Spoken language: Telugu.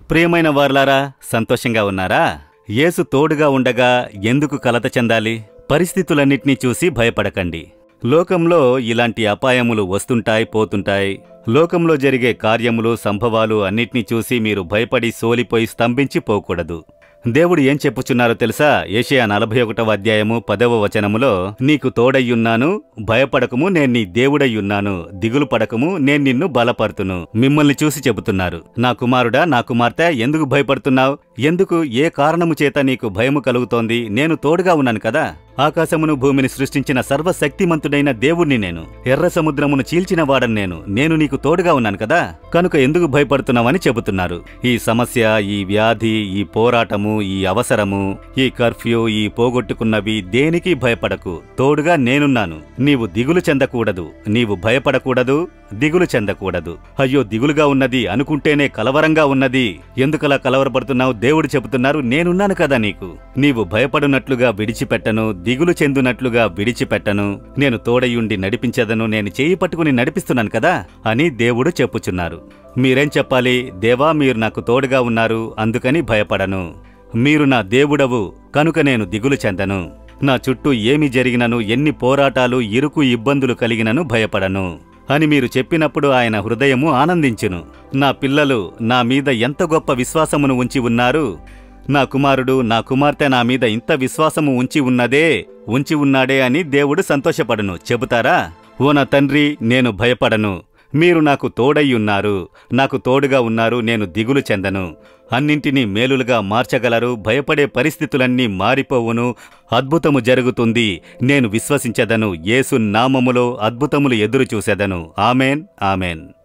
ప్రియమైన వార్లారా సంతోషంగా ఉన్నారా యేసు తోడుగా ఉండగా ఎందుకు కలత చెందాలి పరిస్థితులన్నిటినీ చూసి భయపడకండి లోకంలో ఇలాంటి అపాయములు వస్తుంటాయి పోతుంటాయి లోకంలో జరిగే కార్యములు సంభవాలు అన్నిటినీ చూసి మీరు భయపడి సోలిపోయి స్తంభించి పోకూడదు దేవుడు ఏం చెప్పుచున్నారో తెలుసా ఏషియా నలభై ఒకటవ అధ్యాయము పదవ వచనములో నీకు తోడయ్యున్నాను భయపడకము నేను నీ దేవుడయ్యున్నాను దిగులు పడకము నేను నిన్ను బలపరుతును మిమ్మల్ని చూసి చెబుతున్నారు నా కుమారుడా నా కుమార్తె ఎందుకు భయపడుతున్నావు ఎందుకు ఏ కారణము చేత నీకు భయము కలుగుతోంది నేను తోడుగా ఉన్నాను కదా ఆకాశమును భూమిని సృష్టించిన సర్వశక్తిమంతుడైన దేవుణ్ణి నేను ఎర్ర సముద్రమును చీల్చిన వాడని నేను నేను నీకు తోడుగా ఉన్నాను కదా కనుక ఎందుకు భయపడుతున్నావని చెబుతున్నారు ఈ సమస్య ఈ వ్యాధి ఈ పోరాటము ఈ అవసరము ఈ కర్ఫ్యూ ఈ పోగొట్టుకున్నవి దేనికి భయపడకు తోడుగా నేనున్నాను నీవు దిగులు చెందకూడదు నీవు భయపడకూడదు దిగులు చెందకూడదు అయ్యో దిగులుగా ఉన్నది అనుకుంటేనే కలవరంగా ఉన్నది ఎందుకలా కలవరపడుతున్నావు దేవుడు చెబుతున్నారు నేనున్నాను కదా నీకు నీవు భయపడునట్లుగా విడిచిపెట్టను దిగులు చెందునట్లుగా విడిచిపెట్టను నేను తోడయుండి నడిపించదను నేను చేయి పట్టుకుని నడిపిస్తున్నాను కదా అని దేవుడు చెప్పుచున్నారు మీరేం చెప్పాలి దేవా మీరు నాకు తోడుగా ఉన్నారు అందుకని భయపడను మీరు నా దేవుడవు కనుక నేను దిగులు చెందను నా చుట్టూ ఏమి జరిగినను ఎన్ని పోరాటాలు ఇరుకు ఇబ్బందులు కలిగినను భయపడను అని మీరు చెప్పినప్పుడు ఆయన హృదయము ఆనందించును నా పిల్లలు నా మీద ఎంత గొప్ప విశ్వాసమును ఉంచి ఉన్నారు నా కుమారుడు నా కుమార్తె నా మీద ఇంత విశ్వాసము ఉంచి ఉన్నదే ఉంచి ఉన్నాడే అని దేవుడు సంతోషపడును చెబుతారా ఓ నా తండ్రి నేను భయపడను మీరు నాకు తోడయ్యున్నారు నాకు తోడుగా ఉన్నారు నేను దిగులు చెందను అన్నింటినీ మేలులుగా మార్చగలరు భయపడే పరిస్థితులన్నీ మారిపోవును అద్భుతము జరుగుతుంది నేను విశ్వసించెదను యేసు నామములో అద్భుతములు ఎదురు చూసెదను ఆమెన్ ఆమెన్